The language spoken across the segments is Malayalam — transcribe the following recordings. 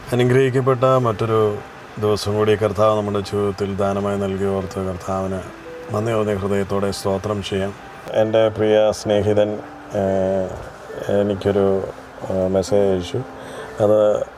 അനുഗ്രഹിക്കപ്പെട്ട മറ്റൊരു ദിവസം കൂടി കർത്താവ് നമ്മുടെ ജീവിതത്തിൽ ദാനമായി നൽകി ഓർത്ത് കർത്താവിന് നന്ദി തോന്നിയ ഹൃദയത്തോടെ സ്തോത്രം ചെയ്യാം എൻ്റെ പ്രിയ സ്നേഹിതൻ ഏഹ്, എനിക്കൊരു ഏഹ്, മെസ്സേജ് അയച്ചു അത്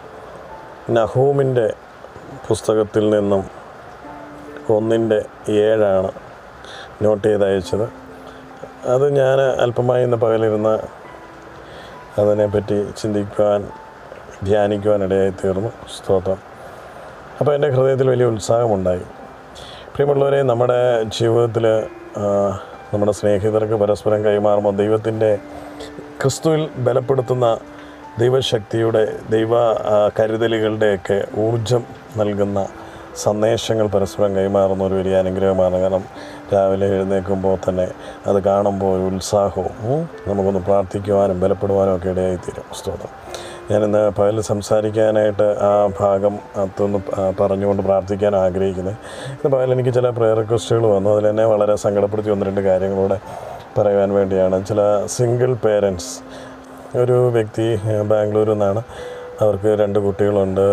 നഹൂമിൻ്റെ പുസ്തകത്തിൽ നിന്നും ഒന്നിൻ്റെ ഏഴാണ് നോട്ട് ചെയ്ത് അയച്ചത് അത് ഞാൻ അല്പമായി ഇന്ന് പകലിരുന്ന് അതിനെപ്പറ്റി ചിന്തിക്കുവാൻ ധ്യാനിക്കുവാൻ ഇടയായി തീർന്നു സ്തോത്രം അപ്പോൾ എൻ്റെ ഹൃദയത്തിൽ വലിയ ഉത്സാഹമുണ്ടായി പ്രിയമുള്ളവരെ നമ്മുടെ ജീവിതത്തിൽ നമ്മുടെ സ്നേഹിതർക്ക് പരസ്പരം കൈമാറുമ്പോൾ ദൈവത്തിൻ്റെ ക്രിസ്തുവിൽ ബലപ്പെടുത്തുന്ന ദൈവശക്തിയുടെ ദൈവ ആ, കരുതലുകളുടെയൊക്കെ ഊർജം നൽകുന്ന സന്ദേശങ്ങൾ പരസ്പരം കൈമാറുന്ന ഒരു വലിയ അനുഗ്രഹമാണ് കാരണം രാവിലെ എഴുന്നേൽക്കുമ്പോൾ തന്നെ അത് കാണുമ്പോൾ ഒരു ഉത്സാഹവും ഉം, നമുക്കൊന്ന് പ്രാർത്ഥിക്കുവാനും ബലപ്പെടുവാനും ഒക്കെ ഇടയായിത്തീരും സ്തോത്രം ഞാനിന്ന് പകൽ സംസാരിക്കാനായിട്ട് ആ ഭാഗം അതൊന്ന് പ- പറഞ്ഞുകൊണ്ട് പ്രാർത്ഥിക്കാൻ ആഗ്രഹിക്കുന്നത് ഇന്ന് പകൽ എനിക്ക് ചില പ്രയർ റിക്വസ്റ്റുകൾ വന്നു അതിൽ എന്നെ വളരെ സങ്കടപ്പെടുത്തി ഒന്ന് രണ്ട് കാര്യങ്ങളൂടെ പറയുവാൻ വേണ്ടിയാണ് ചില സിംഗിൾ പേരൻസ് ഒരു വ്യക്തി ഏഹ്, ബാംഗ്ലൂരിൽ നിന്നാണ് അവർക്ക് രണ്ട് കുട്ടികളുണ്ട്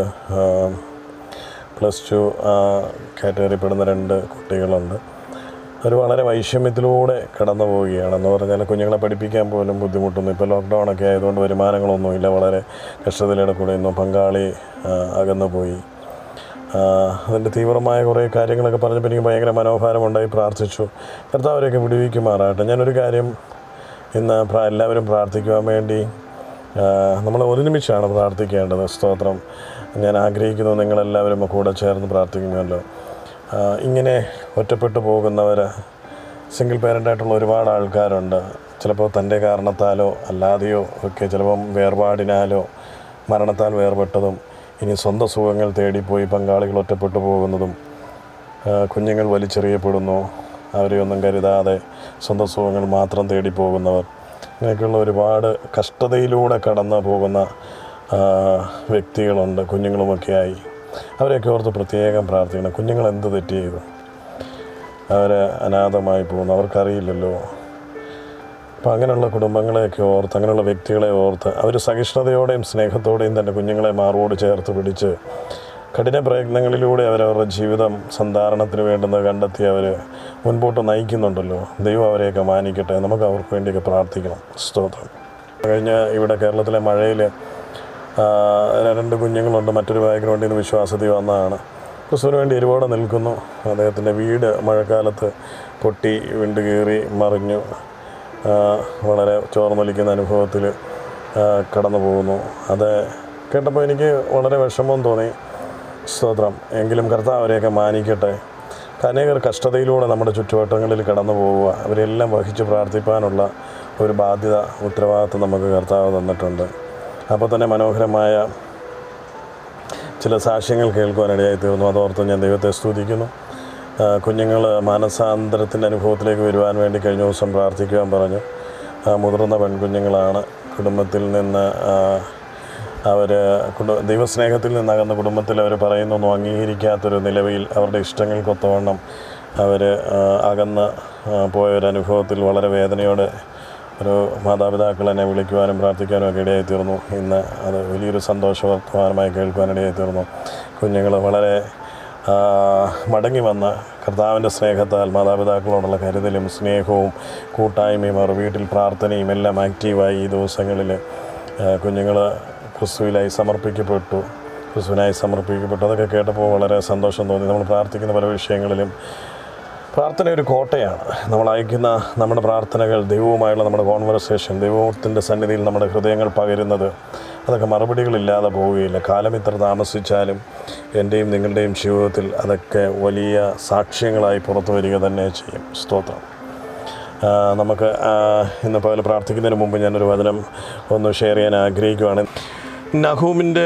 പ്ലസ് ടു കാറ്റഗറിപ്പെടുന്ന രണ്ട് കുട്ടികളുണ്ട് അവർ വളരെ വൈഷമ്യത്തിലൂടെ കടന്നു പോവുകയാണ് എന്ന് പറഞ്ഞാൽ കുഞ്ഞുങ്ങളെ പഠിപ്പിക്കാൻ പോലും ബുദ്ധിമുട്ടുന്നു ഇപ്പോൾ ലോക്ക്ഡൗൺ ഒക്കെ ആയതുകൊണ്ട് വരുമാനങ്ങളൊന്നുമില്ല വളരെ കഷ്ടതയിലൂടെ കൂടെ ഇന്നു പങ്കാളി ആ, അകന്നു പോയി ആ, അതിൻ്റെ തീവ്രമായ കുറേ കാര്യങ്ങളൊക്കെ പറഞ്ഞപ്പോൾ എനിക്ക് ഭയങ്കര മനോഭാരമുണ്ടായി പ്രാർത്ഥിച്ചു കർത്താവ് അവരെയൊക്കെ വിടുവിക്കുമാറാട്ടെ ഞാനൊരു കാര്യം ഇന്ന് പ്ര- എല്ലാവരും പ്രാർത്ഥിക്കുവാൻ വേണ്ടി ആ, നമ്മൾ ഒരു നിമിഷമാണ് പ്രാർത്ഥിക്കേണ്ടത് സ്തോത്രം ഞാൻ ആഗ്രഹിക്കുന്നു നിങ്ങളെല്ലാവരും കൂടെ ചേർന്ന് പ്രാർത്ഥിക്കുമല്ലോ ആ, ഇങ്ങനെ ഒറ്റപ്പെട്ടു പോകുന്നവർ സിംഗിൾ പേരൻ്റായിട്ടുള്ള ഒരുപാട് ആൾക്കാരുണ്ട് ചിലപ്പോൾ തൻ്റെ കാരണത്താലോ അല്ലാതെയോ ഒക്കെ ചിലപ്പം വേർപാടിനാലോ മരണത്താൽ വേർപെട്ടതും ഇനി സ്വന്തം സുഖങ്ങൾ തേടിപ്പോയി പങ്കാളികൾ ഒറ്റപ്പെട്ടു പോകുന്നതും ആ, കുഞ്ഞുങ്ങൾ വലിച്ചെറിയപ്പെടുന്നു അവരെ ഒന്നും കരുതാതെ സ്വന്തം സുഖങ്ങൾ മാത്രം തേടി പോകുന്നവർ ഇങ്ങനെയൊക്കെയുള്ള ഒരുപാട് കഷ്ടതയിലൂടെ കടന്നു പോകുന്ന ആ, വ്യക്തികളുണ്ട് കുഞ്ഞുങ്ങളുമൊക്കെയായി അവരെയൊക്കെ ഓർത്ത് പ്രത്യേകം പ്രാർത്ഥിക്കണം കുഞ്ഞുങ്ങൾ എന്ത് തെറ്റ് ചെയ്തു അവർ അനാഥമായി പോകുന്നു അവർക്കറിയില്ലല്ലോ അപ്പോൾ അങ്ങനെയുള്ള കുടുംബങ്ങളെയൊക്കെ ഓർത്ത് അങ്ങനെയുള്ള വ്യക്തികളെ ഓർത്ത് അവർ സഹിഷ്ണുതയോടെയും സ്നേഹത്തോടെയും തൻ്റെ കുഞ്ഞുങ്ങളെ മാറോട് ചേർത്ത് പിടിച്ച് കഠിന പ്രയത്നങ്ങളിലൂടെ അവരവരുടെ ജീവിതം സന്ധാരണത്തിന് വേണ്ടുന്നത് കണ്ടെത്തി അവർ മുൻപോട്ട് നയിക്കുന്നുണ്ടല്ലോ ദൈവം അവരെയൊക്കെ മാനിക്കട്ടെ നമുക്ക് അവർക്ക് വേണ്ടിയൊക്കെ പ്രാർത്ഥിക്കണം സ്തോത്രം കഴിഞ്ഞ ഇവിടെ കേരളത്തിലെ മഴയിൽ രണ്ട് കുഞ്ഞുങ്ങളുണ്ട് മറ്റൊരു ബാക്ക്ഗ്രൗണ്ടിൽ നിന്ന് വിശ്വാസത്തിൽ വന്നതാണ് ക്രിസ്തുവിന് വേണ്ടി ഒരുപാട് നിൽക്കുന്നു അദ്ദേഹത്തിൻ്റെ വീട് മഴക്കാലത്ത് പൊട്ടി വിണ്ട് കീറി മറിഞ്ഞു ആ, വളരെ ചോർന്നൊലിക്കുന്ന അനുഭവത്തിൽ കടന്നു പോകുന്നു അത് കേട്ടപ്പോൾ എനിക്ക് വളരെ വിഷമം തോന്നി സ്തോത്രം എങ്കിലും കർത്താവ് അവരെയൊക്കെ മാനിക്കട്ടെ അനേകർ കഷ്ടതയിലൂടെ നമ്മുടെ ചുറ്റുവട്ടങ്ങളിൽ കടന്നു പോവുക അവരെല്ലാം വഹിച്ച് പ്രാർത്ഥിപ്പാനുള്ള ഒരു ബാധ്യത ഉത്തരവാദിത്വം നമുക്ക് കർത്താവ് തന്നിട്ടുണ്ട് അപ്പോൾ തന്നെ മനോഹരമായ ചില സാക്ഷ്യങ്ങൾ കേൾക്കുവാനിടയായി തീർന്നു അതോർത്ത് ഞാൻ ദൈവത്തെ സ്തുതിക്കുന്നു കുഞ്ഞുങ്ങൾ മാനസാന്തരത്തിൻ്റെ അനുഭവത്തിലേക്ക് വരുവാൻ വേണ്ടി കഴിഞ്ഞ ദിവസം പ്രാർത്ഥിക്കുവാൻ പറഞ്ഞു ആ, മുതിർന്ന പെൺകുഞ്ഞുങ്ങളാണ് കുടുംബത്തിൽ നിന്ന് അവർ കുടു ദൈവസ്നേഹത്തിൽ നിന്നകന്ന കുടുംബത്തിൽ അവർ പറയുന്നൊന്നും അംഗീകരിക്കാത്തൊരു നിലവിൽ അവരുടെ ഇഷ്ടങ്ങൾക്കൊത്തവണ്ണം അവർ അകന്ന് ആ, പോയ ഒരു അനുഭവത്തിൽ വളരെ വേദനയോടെ ഒരു മാതാപിതാക്കൾ എന്നെ വിളിക്കുവാനും പ്രാർത്ഥിക്കാനും ഒക്കെ ഇടയായി തീർന്നു ഇന്ന് അത് വലിയൊരു സന്തോഷ വർത്തമാനമായി കേൾക്കുവാനിടയായി തീർന്നു കുഞ്ഞുങ്ങൾ വളരെ ആ, മടങ്ങി വന്ന കർത്താവിൻ്റെ സ്നേഹത്താൽ മാതാപിതാക്കളോടുള്ള കരുതലും സ്നേഹവും കൂട്ടായ്മയും അവർ വീട്ടിൽ പ്രാർത്ഥനയും എല്ലാം ആക്റ്റീവായി ഈ ദിവസങ്ങളിൽ കുഞ്ഞുങ്ങൾ ക്രിസ്തുവിലായി സമർപ്പിക്കപ്പെട്ടു ക്രിസ്തുവിനായി സമർപ്പിക്കപ്പെട്ടു അതൊക്കെ കേട്ടപ്പോൾ വളരെ സന്തോഷം തോന്നി നമ്മൾ പ്രാർത്ഥിക്കുന്ന പല വിഷയങ്ങളിലും പ്രാർത്ഥന ഒരു കോട്ടയാണ് നമ്മൾ അയക്കുന്ന നമ്മുടെ പ്രാർത്ഥനകൾ ദൈവവുമായുള്ള നമ്മുടെ കോൺവെർസേഷൻ ദൈവത്തിൻ്റെ സന്നിധിയിൽ നമ്മുടെ ഹൃദയങ്ങൾ പകരുന്നത് അതൊക്കെ മറുപടികളില്ലാതെ പോവുകയില്ല കാലം ഇത്ര താമസിച്ചാലും എൻ്റെയും നിങ്ങളുടെയും ജീവിതത്തിൽ അതൊക്കെ വലിയ സാക്ഷ്യങ്ങളായി പുറത്തു വരിക തന്നെ ചെയ്യും സ്തോത്രം ആ, നമുക്ക് ആ, ഇന്ന് പകൽ പ്രാർത്ഥിക്കുന്നതിന് മുമ്പ് ഞാനൊരു വചനം ഒന്ന് ഷെയർ ചെയ്യാൻ ആഗ്രഹിക്കുകയാണ് നഹൂമിൻ്റെ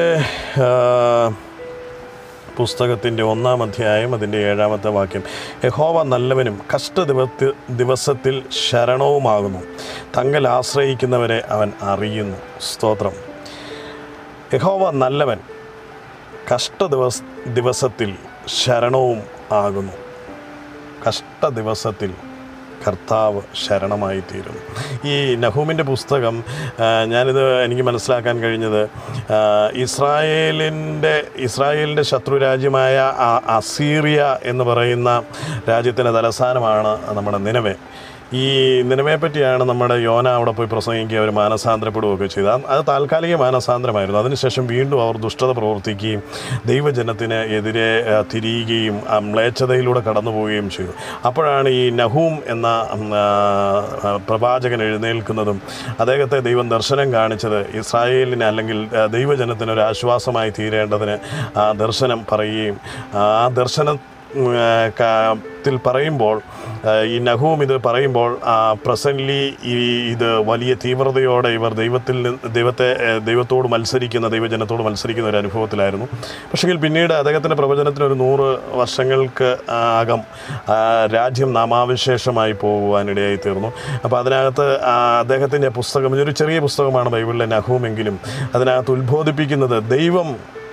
പുസ്തകത്തിൻ്റെ ഒന്നാം അധ്യായം അതിൻ്റെ ഏഴാമത്തെ വാക്യം യഹോവ നല്ലവനും കഷ്ട ദിവസ ദിവസത്തിൽ ശരണവുമാകുന്നു തങ്ങൾ ആശ്രയിക്കുന്നവരെ അവൻ അറിയുന്നു സ്തോത്രം യഹോവ നല്ലവൻ കഷ്ട ദിവസ ദിവസത്തിൽ ശരണവും ആകുന്നു കഷ്ട ദിവസത്തിൽ കർത്താവ് ശരണമായി തീരുന്നു ഈ നഹൂമിൻ്റെ പുസ്തകം ആ, ഞാനിത് എനിക്ക് മനസ്സിലാക്കാൻ കഴിഞ്ഞത് ആ, ഇസ്രായേലിൻ്റെ ഇസ്രായേലിൻ്റെ ശത്രുരാജ്യമായ ആ- അസീറിയ എന്ന് പറയുന്ന രാജ്യത്തിൻ്റെ തലസ്ഥാനമാണ് നമ്മുടെ നിലവെ ഈ നിലവയെ പറ്റിയാണ് നമ്മുടെ യോന അവിടെ പോയി പ്രസംഗിക്കുക അവർ മാനസാന്തരപ്പെടുകയൊക്കെ ചെയ്തത് അത് അത് താൽക്കാലിക മാനസാന്തരമായിരുന്നു അതിനുശേഷം വീണ്ടും അവർ ദുഷ്ടത പ്രവർത്തിക്കുകയും ദൈവജനത്തിന് എതിരെ ആ, തിരിയുകയും ആ മ്ലേച്ഛതയിലൂടെ കടന്നു പോവുകയും ചെയ്തു അപ്പോഴാണ് ഈ നഹൂം എന്ന ഉം, ആ, ആ, പ്രവാചകൻ എഴുന്നേൽക്കുന്നതും അദ്ദേഹത്തെ ദൈവം ദർശനം കാണിച്ചത് ഇസ്രായേലിന് അല്ലെങ്കിൽ ആ, ദൈവജനത്തിന് ഒരു ആശ്വാസമായി തീരേണ്ടതിന് ആ ദർശനം പറയുകയും ആ ദർശനം ഉം, ആ, കാ- ത്തിൽ പറയുമ്പോൾ ആ, ഈ നഹൂം ഇത് പറയുമ്പോൾ പ്രസൻ്റ്ലി ഈ ഇത് വലിയ തീവ്രതയോടെ ഇവർ ദൈവത്തിൽ നിന്ന് ദൈവത്തെ ആ, ദൈവത്തോട് മത്സരിക്കുന്ന ദൈവജനത്തോട് മത്സരിക്കുന്ന ഒരു അനുഭവത്തിലായിരുന്നു പക്ഷെങ്കിൽ പിന്നീട് അദ്ദേഹത്തിൻ്റെ പ്രവചനത്തിന് ഒരു നൂറ് വർഷങ്ങൾക്ക് അകം ആ, രാജ്യം നാമാവിശേഷമായി പോകുവാനിടയായി തീർന്നു അപ്പോൾ അതിനകത്ത് ആ, അദ്ദേഹത്തിൻ്റെ പുസ്തകം ഇതൊരു ചെറിയ പുസ്തകമാണ് ബൈബിളിലെ നഹൂമെങ്കിലും അതിനകത്ത് ഉത്ബോധിപ്പിക്കുന്നത് ദൈവം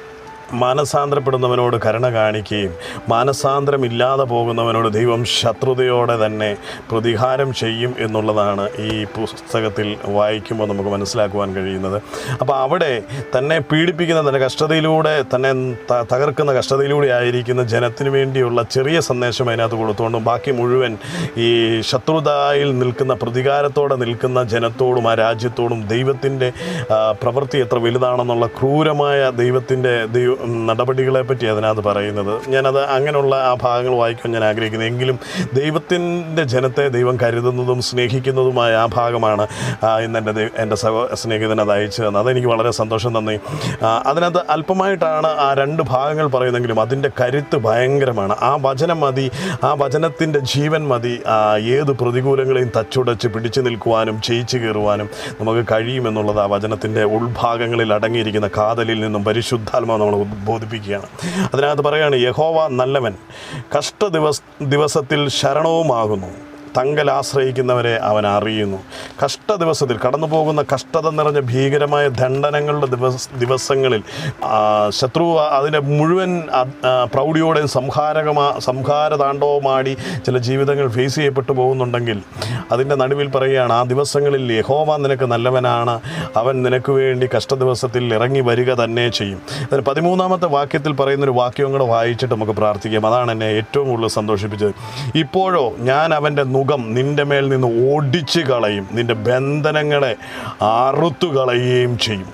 മാനസാന്തരപ്പെടുന്നവനോട് കരുണ കാണിക്കുകയും മാനസാന്തരമില്ലാതെ പോകുന്നവനോട് ദൈവം ശത്രുതയോടെ തന്നെ പ്രതികാരം ചെയ്യും എന്നുള്ളതാണ് ഈ പുസ്തകത്തിൽ വായിക്കുമ്പോൾ നമുക്ക് മനസ്സിലാക്കുവാൻ കഴിയുന്നത് അപ്പോൾ അവിടെ തന്നെ പീഡിപ്പിക്കുന്ന തന്നെ കഷ്ടതയിലൂടെ തന്നെ ത- തകർക്കുന്ന കഷ്ടതയിലൂടെ ആയിരിക്കുന്ന ജനത്തിന് വേണ്ടിയുള്ള ചെറിയ സന്ദേശം അതിനകത്ത് കൊടുത്തുകൊണ്ടും ബാക്കി മുഴുവൻ ഈ ശത്രുതായിൽ നിൽക്കുന്ന പ്രതികാരത്തോടെ നിൽക്കുന്ന ജനത്തോടും ആ രാജ്യത്തോടും ദൈവത്തിൻ്റെ ആ, പ്രവൃത്തി എത്ര വലുതാണെന്നുള്ള ക്രൂരമായ ദൈവത്തിൻ്റെ ദൈവ നടപടികളെ പറ്റി അതിനകത്ത് പറയുന്നത് ഞാനത് അങ്ങനെയുള്ള ആ ഭാഗങ്ങൾ വായിക്കാൻ ഞാൻ ആഗ്രഹിക്കുന്നത് എങ്കിലും ദൈവത്തിൻ്റെ ജനത്തെ ദൈവം കരുതുന്നതും സ്നേഹിക്കുന്നതുമായ ആ ഭാഗമാണ് ആ, ഇന്ന് എൻ്റെ ദൈവ- എൻ്റെ സഹോ സ്നേഹിതൻ അത് അയച്ചു തന്നത് അതെനിക്ക് വളരെ സന്തോഷം തന്നി ആ, അതിനകത്ത് അല്പമായിട്ടാണ് ആ രണ്ട് ഭാഗങ്ങൾ പറയുന്നെങ്കിലും അതിൻ്റെ കരുത്ത് ഭയങ്കരമാണ് ആ വചനം മതി ആ വചനത്തിൻ്റെ ജീവൻ മതി ആ, ഏത് പ്രതികൂലങ്ങളെയും തച്ചുടച്ച് പിടിച്ചു നിൽക്കുവാനും ജയിച്ചു കയറുവാനും നമുക്ക് കഴിയുമെന്നുള്ളത് ആ വചനത്തിൻ്റെ ഉൾഭാഗങ്ങളിൽ അടങ്ങിയിരിക്കുന്ന കാതലിൽ നിന്നും പരിശുദ്ധാത്മാവ് നമ്മൾ ഉദ്ബോധിപ്പിക്കുകയാണ് അതിനകത്ത് പറയുകയാണ് യഹോവ നല്ലവൻ കഷ്ട ദിവസ ദിവസത്തിൽ ശരണവുമാകുന്നു തങ്കൽ ആശ്രയിക്കുന്നവരെ അവൻ അറിയുന്നു കഷ്ട ദിവസത്തിൽ കടന്നു പോകുന്ന കഷ്ടത നിറഞ്ഞ ഭീകരമായ ദണ്ഡനങ്ങളുടെ ദിവസ ദിവസങ്ങളിൽ ആ, ശത്രു അതിൻ്റെ മുഴുവൻ അ- ആ, പ്രൗഢിയോടെയും സംഹാരകമാ സംഹാരതാണ്ഡവുമാടി ചില ജീവിതങ്ങൾ ഫേസ് ചെയ്യപ്പെട്ടു പോകുന്നുണ്ടെങ്കിൽ അതിൻ്റെ നടുവിൽ പറയുകയാണ് ആ ദിവസങ്ങളിൽ യഹോവ നിനക്ക് നല്ലവനാണ് അവൻ നിനക്ക് വേണ്ടി കഷ്ട ദിവസത്തിൽ ഇറങ്ങി വരിക തന്നെ ചെയ്യും അതിന് പതിമൂന്നാമത്തെ വാക്യത്തിൽ പറയുന്നൊരു വാക്യം കൂടെ വായിച്ചിട്ട് നമുക്ക് പ്രാർത്ഥിക്കാം അതാണ് എന്നെ ഏറ്റവും കൂടുതൽ സന്തോഷിപ്പിച്ചത് ഇപ്പോഴോ ഞാൻ അവൻ്റെ നുകം നിൻ്റെ മേൽ നിന്ന് ഓടിച്ചു കളയും നിൻ്റെ ബന്ധനങ്ങളെ അറുത്തു കളയുകയും ചെയ്യും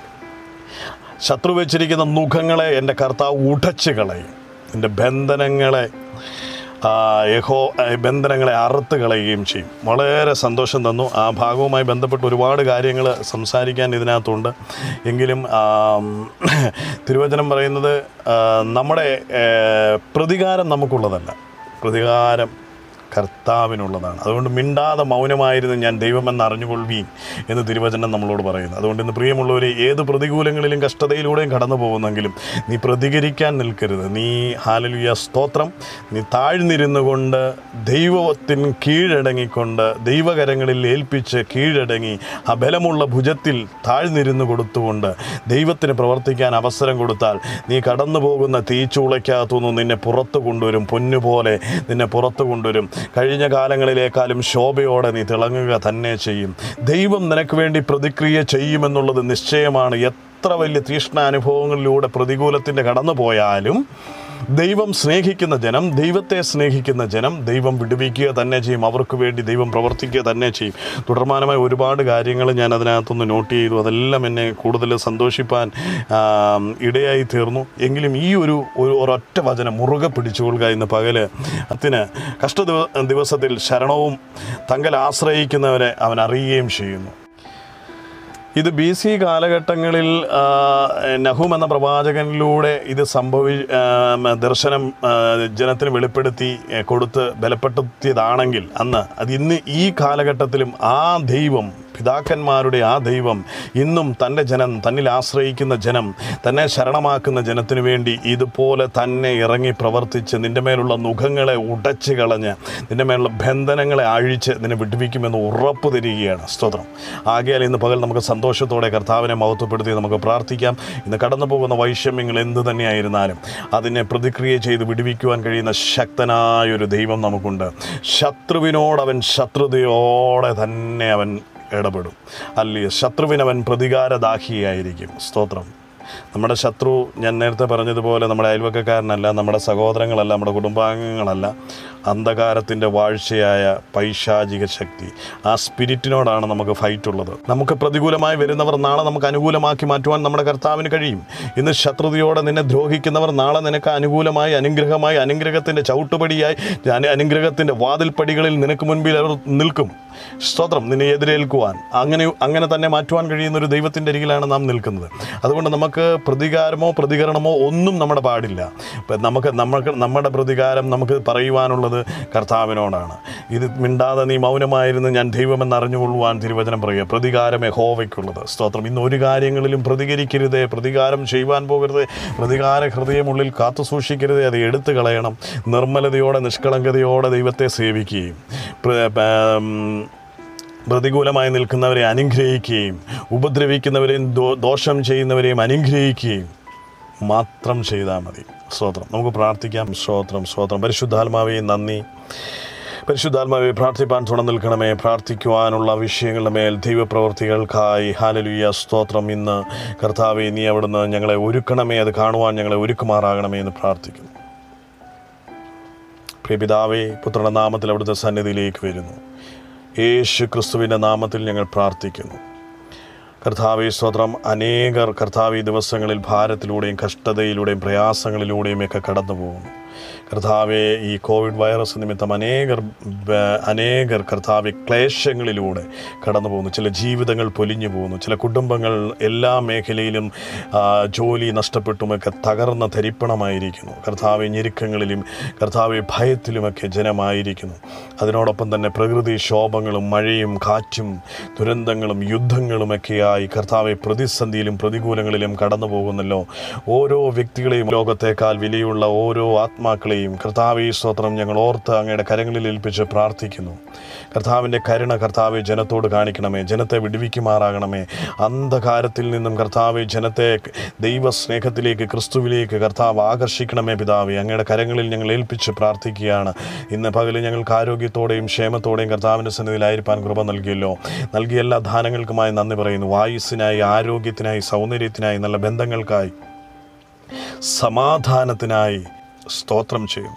ശത്രു വെച്ചിരിക്കുന്ന മുഖങ്ങളെ എൻ്റെ കർത്താവ് ഉടച്ചു കളയും എൻ്റെ ബന്ധനങ്ങളെ ആ, യഹോ ആ, ബന്ധനങ്ങളെ അറുത്ത് കളയുകയും ചെയ്യും വളരെ സന്തോഷം തന്നു ആ ഭാഗവുമായി ബന്ധപ്പെട്ട് ഒരുപാട് കാര്യങ്ങൾ സംസാരിക്കാൻ ഇതിനകത്തുണ്ട് എങ്കിലും ആം, തിരുവചനം പറയുന്നത് ആ, നമ്മുടെ ഏ, പ്രതികാരം നമുക്കുള്ളതല്ല പ്രതികാരം കർത്താവിനുള്ളതാണ് അതുകൊണ്ട് മിണ്ടാതെ മൗനമായിരുന്നു ഞാൻ ദൈവമെന്ന് അറിഞ്ഞുകൊള്ളുവീൻ എന്ന് തിരുവചനം നമ്മളോട് പറയുന്നു അതുകൊണ്ട് ഇന്ന് പ്രിയമുള്ളവരെ ഏത് പ്രതികൂലങ്ങളിലും കഷ്ടതയിലൂടെയും കടന്നു പോകുന്നെങ്കിലും നീ പ്രതികരിക്കാൻ നിൽക്കരുത് നീ ഹാലലുയ സ്തോത്രം നീ താഴ്ന്നിരുന്നു കൊണ്ട് ദൈവത്തിന് കീഴടങ്ങിക്കൊണ്ട് ദൈവകരങ്ങളിൽ ഏൽപ്പിച്ച് കീഴടങ്ങി ആ ബലമുള്ള ഭുജത്തിൽ താഴ്ന്നിരുന്നു കൊടുത്തുകൊണ്ട് ദൈവത്തിന് പ്രവർത്തിക്കാൻ അവസരം കൊടുത്താൽ നീ കടന്നു പോകുന്ന തീച്ചൂളയ്ക്കകത്തുനിന്ന് നിന്നെ പുറത്തു കൊണ്ടുവരും പൊന്നുപോലെ നിന്നെ പുറത്തു കൊണ്ടുവരും കഴിഞ്ഞ കാലങ്ങളിലേക്കാളും ശോഭയോടെ നീ തിളങ്ങുക തന്നെ ചെയ്യും ദൈവം നിനക്ക് വേണ്ടി പ്രതിക്രിയ ചെയ്യുമെന്നുള്ളത് നിശ്ചയമാണ് എത്ര വലിയ തീഷ്ണ അനുഭവങ്ങളിലൂടെ പ്രതികൂലത്തിൻ്റെ കടന്നു പോയാലും ദൈവം സ്നേഹിക്കുന്ന ജനം ദൈവത്തെ സ്നേഹിക്കുന്ന ജനം ദൈവം വിടുവിക്കുക തന്നെ ചെയ്യും അവർക്ക് വേണ്ടി ദൈവം പ്രവർത്തിക്കുക തന്നെ ചെയ്യും തുടർമാനമായ ഒരുപാട് കാര്യങ്ങൾ ഞാൻ അതിനകത്തൊന്ന് നോട്ട് ചെയ്തു അതെല്ലാം എന്നെ കൂടുതൽ സന്തോഷിപ്പാൻ ആം, ഇടയായി തീർന്നു എങ്കിലും ഈ ഒരു ഒരു ഒരൊറ്റ വചനം മുറുകെ പിടിച്ചുകൊള്ളുക ഇന്ന് പകല് അതിന് കഷ്ട ദിവ- ദിവസത്തിൽ ശരണവും തങ്കൽ ആശ്രയിക്കുന്നവരെ അവൻ അറിയുകയും ചെയ്യുന്നു ഇത് ബി സി കാലഘട്ടങ്ങളിൽ ആ, നഹൂം എന്ന പ്രവാചകനിലൂടെ ഇത് സംഭവി ആ, മ, ദർശനം ആ, ജനത്തിന് വെളിപ്പെടുത്തി ഏ, കൊടുത്ത് ബലപ്പെടുത്തിയതാണെങ്കിൽ അന്ന് അത് ഇന്ന് ഈ കാലഘട്ടത്തിലും ആ ദൈവം പിതാക്കന്മാരുടെ ആ ദൈവം ഇന്നും തൻ്റെ ജനം തന്നിൽ ആശ്രയിക്കുന്ന ജനം തന്നെ ശരണമാക്കുന്ന ജനത്തിനു വേണ്ടി ഇതുപോലെ തന്നെ ഇറങ്ങി പ്രവർത്തിച്ച് നിൻ്റെ മേലുള്ള മുഖങ്ങളെ ഉടച്ച് കളഞ്ഞ് നിൻ്റെ മേലുള്ള ബന്ധനങ്ങളെ അഴിച്ച് നിന്നെ വിടുവിക്കുമെന്ന് ഉറപ്പ് തരികയാണ് സ്തോത്രം ആകയാൽ ഇന്ന് പകൽ നമുക്ക് സന്തോഷത്തോടെ കർത്താവിനെ മഹത്വപ്പെടുത്തി നമുക്ക് പ്രാർത്ഥിക്കാം ഇന്ന് കടന്നു പോകുന്ന വൈഷമ്യങ്ങൾ എന്ത് തന്നെയായിരുന്നാലും അതിനെ പ്രതിക്രിയ ചെയ്ത് വിടുവിക്കുവാൻ കഴിയുന്ന ശക്തനായൊരു ദൈവം നമുക്കുണ്ട് ശത്രുവിനോട് അവൻ ശത്രുതയോടെ തന്നെ അവൻ ഇടപെടും അല്ലേ ശത്രുവിനവൻ പ്രതികാരദാഹിയായിരിക്കും സ്തോത്രം നമ്മുടെ ശത്രു ഞാൻ നേരത്തെ പറഞ്ഞതുപോലെ നമ്മുടെ അയൽവക്കക്കാരനല്ല നമ്മുടെ സഹോദരങ്ങളല്ല നമ്മുടെ കുടുംബാംഗങ്ങളല്ല അന്ധകാരത്തിൻ്റെ വാഴ്ചയായ പൈശാചിക ശക്തി ആ സ്പിരിറ്റിനോടാണ് നമുക്ക് ഫൈറ്റ് ഉള്ളത് നമുക്ക് പ്രതികൂലമായി വരുന്നവർ നാളെ നമുക്ക് അനുകൂലമാക്കി മാറ്റുവാൻ നമ്മുടെ കർത്താവിന് കഴിയും ഇന്ന് ശത്രുതയോടെ നിന്നെ ദ്രോഹിക്കുന്നവർ നാളെ നിനക്ക് അനുകൂലമായി അനുഗ്രഹമായി അനുഗ്രഹത്തിൻ്റെ ചവിട്ടുപടിയായി അനു- അനുഗ്രഹത്തിൻ്റെ വാതിൽപ്പടികളിൽ നിനക്ക് മുൻപിൽ അവർ നിൽക്കും സ്തോത്രം നിന്നെ എതിരേൽക്കുവാൻ അങ്ങനെ അങ്ങനെ തന്നെ മാറ്റുവാൻ കഴിയുന്ന ഒരു ദൈവത്തിൻ്റെ അരികിലാണ് നാം നിൽക്കുന്നത് അതുകൊണ്ട് നമുക്ക് പ്രതികാരമോ പ്രതികരണമോ ഒന്നും നമ്മുടെ പാടില്ല ഇപ്പം നമുക്ക് നമുക്ക് നമ്മുടെ പ്രതികാരം നമുക്ക് പറയുവാനുള്ളത് കർത്താവിനോടാണ് ഇത് മിണ്ടാതെ നീ മൗനമായിരുന്നു ഞാൻ ദൈവമെന്ന് അറിഞ്ഞുകൊള്ളുവാൻ തിരുവചനം പറയുക പ്രതികാരം യഹോവയ്ക്കുള്ളത് സ്തോത്രം ഇന്ന് ഒരു കാര്യങ്ങളിലും പ്രതികരിക്കരുതേ പ്രതികാരം ചെയ്യുവാൻ പോകരുത് പ്രതികാര ഹൃദയമുള്ളിൽ കാത്തു സൂക്ഷിക്കരുതേ അത് എടുത്തു കളയണം നിർമ്മലതയോടെ നിഷ്കളങ്കതയോടെ ദൈവത്തെ സേവിക്കുകയും പ്ര- ഉം, പ്രതികൂലമായി നിൽക്കുന്നവരെ അനുഗ്രഹിക്കുകയും ഉപദ്രവിക്കുന്നവരെയും ദോ- ദോഷം ചെയ്യുന്നവരെയും അനുഗ്രഹിക്കുകയും മാത്രം ചെയ്താൽ മതി സ്തോത്രം നമുക്ക് പ്രാർത്ഥിക്കാം സ്തോത്രം സ്തോത്രം പരിശുദ്ധാത്മാവേ നന്ദി പരിശുദ്ധാത്മാവെ പ്രാർത്ഥിപ്പാൻ തുണ നിൽക്കണമേ പ്രാർത്ഥിക്കുവാനുള്ള വിഷയങ്ങളുടെ മേൽ ദൈവപ്രവർത്തികൾക്കായി ഹാലലുയ സ്തോത്രം ഇന്ന് കർത്താവെ നീ അവിടുന്ന് ഞങ്ങളെ ഒരുക്കണമേ അത് കാണുവാൻ ഞങ്ങളെ ഒരുക്കുമാറാകണമേ എന്ന് പ്രാർത്ഥിക്കുന്നു പ്രിയപിതാവേ പുത്രയുടെ നാമത്തിൽ അവിടുത്തെ സന്നിധിയിലേക്ക് വരുന്നു യേശു ക്രിസ്തുവിൻ്റെ നാമത്തിൽ ഞങ്ങൾ പ്രാർത്ഥിക്കുന്നു കർത്താവെ സ്തോത്രം അനേകർ കർത്താവ് ഈ ദിവസങ്ങളിൽ ഭാരത്തിലൂടെയും കഷ്ടതയിലൂടെയും പ്രയാസങ്ങളിലൂടെയും ഒക്കെ കടന്നു പോകുന്നു കർത്താവെ ഈ കോവിഡ് വൈറസ് നിമിത്തം അനേകർ ബ- അനേകർ കർത്താവെ ക്ലേശങ്ങളിലൂടെ കടന്നു പോകുന്നു ചില ജീവിതങ്ങൾ പൊലിഞ്ഞു പോകുന്നു ചില കുടുംബങ്ങൾ എല്ലാ മേഖലയിലും ആ, ജോലി നഷ്ടപ്പെട്ടുമൊക്കെ തകർന്ന ധരിപ്പണമായിരിക്കുന്നു കർത്താവെ ഞെരുക്കങ്ങളിലും കർത്താവെ ഭയത്തിലുമൊക്കെ ജനമായിരിക്കുന്നു അതിനോടൊപ്പം തന്നെ പ്രകൃതി ക്ഷോഭങ്ങളും മഴയും കാറ്റും ദുരന്തങ്ങളും യുദ്ധങ്ങളുമൊക്കെയായി കർത്താവെ പ്രതിസന്ധിയിലും പ്രതികൂലങ്ങളിലും കടന്നു പോകുന്നല്ലോ ഓരോ വ്യക്തികളെയും ലോകത്തേക്കാൾ വിലയുള്ള ഓരോ ആത്മാക്കളെയും കർത്താവെ സ്തോത്രം ഞങ്ങൾ ഓർത്ത് അങ്ങയുടെ കരങ്ങളിൽ ഏൽപ്പിച്ച് പ്രാർത്ഥിക്കുന്നു കർത്താവിൻ്റെ കരുണ കർത്താവെ ജനത്തോട് കാണിക്കണമേ ജനത്തെ വിടുവിക്കുമാറാകണമേ അന്ധകാരത്തിൽ നിന്നും കർത്താവെ ജനത്തെ ദൈവസ്നേഹത്തിലേക്ക് ക്രിസ്തുവിലേക്ക് കർത്താവ് ആകർഷിക്കണമേ പിതാവെ അങ്ങയുടെ കരങ്ങളിൽ ഞങ്ങൾ ഏൽപ്പിച്ച് പ്രാർത്ഥിക്കുകയാണ് ഇന്ന് പകൽ ഞങ്ങൾക്ക് ആരോഗ്യത്തോടെയും ക്ഷേമത്തോടെയും കർത്താവിൻ്റെ സന്നിധിയിലായിരിക്കാൻ കൃപ നൽകിയല്ലോ നൽകിയ എല്ലാ ദാനങ്ങൾക്കുമായി നന്ദി പറയുന്നു വായുസിനായി ആരോഗ്യത്തിനായി സൗന്ദര്യത്തിനായി നല്ല ബന്ധങ്ങൾക്കായി സമാധാനത്തിനായി സ്തോത്രം ചെയ്യും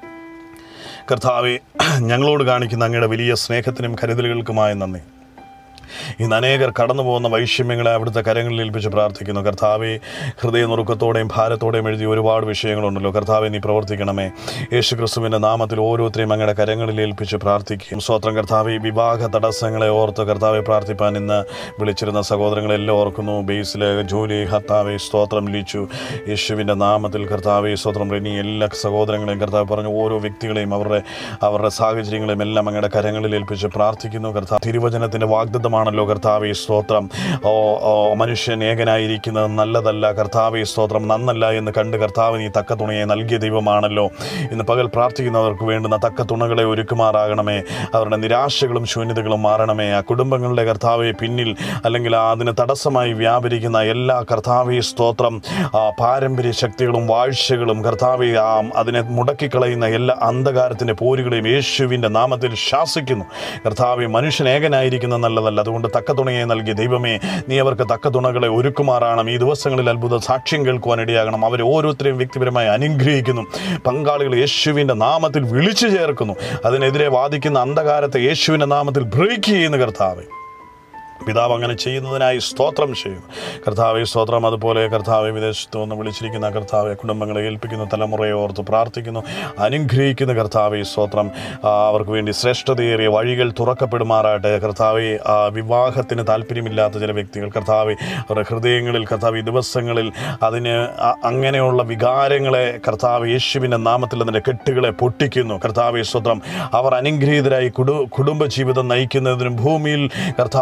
കർത്താവെ ഞങ്ങളോട് കാണിക്കുന്ന അങ്ങയുടെ വലിയ സ്നേഹത്തിനും കരുതലുകൾക്കുമായി നന്ദി ഇന്ന് അനേകർ കടന്നു പോകുന്ന വൈഷമ്യങ്ങളെ അവിടുത്തെ കരങ്ങളിൽ ഏൽപ്പിച്ച് പ്രാർത്ഥിക്കുന്നു കർത്താവെ ഹൃദയനുറുക്കത്തോടെയും ഭാരത്തോടെയും എഴുതിയ ഒരുപാട് വിഷയങ്ങളുണ്ടല്ലോ കർത്താവെ നീ പ്രവർത്തിക്കണമേ യേശു ക്രിസ്തുവിൻ്റെ നാമത്തിൽ ഓരോരുത്തരെയും അങ്ങയുടെ കരങ്ങളിൽ ഏൽപ്പിച്ച് പ്രാർത്ഥിക്കും സ്വോത്രം കർത്താവെ വിവാഹ തടസ്സങ്ങളെ ഓർത്ത് കർത്താവെ പ്രാർത്ഥിപ്പാൻ ഇന്ന് വിളിച്ചിരുന്ന സഹോദരങ്ങളെല്ലാം ഓർക്കുന്നു ബേസിലെ ജോലി ഹത്താവെ സ്തോത്രം ലിച്ചു യേശുവിൻ്റെ നാമത്തിൽ കർത്താവെ സ്തോത്രം റെനി എല്ലാ സഹോദരങ്ങളെയും കർത്താവ് പറഞ്ഞു ഓരോ വ്യക്തികളെയും അവരുടെ അവരുടെ സാഹചര്യങ്ങളെയും എല്ലാം അങ്ങയുടെ കരങ്ങളിൽ ഏൽപ്പിച്ച് പ്രാർത്ഥിക്കുന്നു കർത്താവ് തിരുവചനത്തിൻ്റെ വാഗ്ദത്തമാണല്ലോ കർത്താവെ സ്തോത്രം ഓ ഓ മനുഷ്യൻ ഏകനായിരിക്കുന്നത് നല്ലതല്ല കർത്താവെ സ്തോത്രം നന്നല്ല എന്ന് കണ്ട് കർത്താവ് നീ തക്ക തുണയെ നൽകിയ ദൈവമാണല്ലോ ഇന്ന് പകൽ പ്രാർത്ഥിക്കുന്നവർക്ക് വേണ്ടുന്ന തക്ക തുണകളെ ഒരുക്കുമാറാകണമേ അവരുടെ നിരാശകളും ശൂന്യതകളും മാറണമേ ആ കുടുംബങ്ങളുടെ കർത്താവെ പിന്നിൽ അല്ലെങ്കിൽ ആ അതിന് തടസ്സമായി വ്യാപരിക്കുന്ന എല്ലാ കർത്താവെ സ്തോത്രം ആ പാരമ്പര്യ ശക്തികളും വാഴ്ചകളും കർത്താവെ ആ അതിനെ മുടക്കിക്കളയുന്ന എല്ലാ അന്ധകാരത്തിൻ്റെ പോരുകളെയും യേശുവിൻ്റെ നാമത്തിൽ ശാസിക്കുന്നു കർത്താവെ മനുഷ്യൻ ഏകനായിരിക്കുന്നത് നല്ലതല്ല അതുകൊണ്ട് തക്ക തുണയെ നൽകിയ ദൈവമേ നീ അവർക്ക് തക്ക തുണകളെ ഒരുക്കുമാറാകണം ഈ ദിവസങ്ങളിൽ അത്ഭുത സാക്ഷ്യം കേൾക്കുവാൻ ഇടയാകണം അവരെ ഓരോരുത്തരെയും വ്യക്തിപരമായി അനുഗ്രഹിക്കുന്നു പങ്കാളികൾ യേശുവിൻ്റെ നാമത്തിൽ വിളിച്ചു ചേർക്കുന്നു അതിനെതിരെ വാദിക്കുന്ന അന്ധകാരത്തെ യേശുവിൻ്റെ നാമത്തിൽ ബ്രേക്ക് ചെയ്യുന്ന കർത്താവെ പിതാവ് അങ്ങനെ ചെയ്യുന്നതിനായി സ്തോത്രം ചെയ്യുന്നു കർത്താവെ സ്തോത്രം അതുപോലെ കർത്താവെ വിദേശത്ത് നിന്ന് വിളിച്ചിരിക്കുന്ന കർത്താവെ കുടുംബങ്ങളെ ഏൽപ്പിക്കുന്ന തലമുറയെ ഓർത്ത് പ്രാർത്ഥിക്കുന്നു അനുഗ്രഹിക്കുന്ന കർത്താവെ സ്തോത്രം ആ, അവർക്ക് വേണ്ടി ശ്രേഷ്ഠതയേറിയ വഴികൾ തുറക്കപ്പെടുമാറാട്ടെ കർത്താവെ ആ, വിവാഹത്തിന് താല്പര്യമില്ലാത്ത ചില വ്യക്തികൾ കർത്താവെ അവരുടെ ഹൃദയങ്ങളിൽ കർത്താവ് ഈ ദിവസങ്ങളിൽ അതിന് അ- അങ്ങനെയുള്ള വികാരങ്ങളെ കർത്താവ് യേശുവിൻ്റെ നാമത്തിൽ അതിൻ്റെ കെട്ടുകളെ പൊട്ടിക്കുന്നു കർത്താവെ സ്തോത്രം അവർ അനുഗ്രഹീതരായി കുടു കുടുംബജീവിതം നയിക്കുന്നതിനും ഭൂമിയിൽ കർത്താവെ വർദ്ധി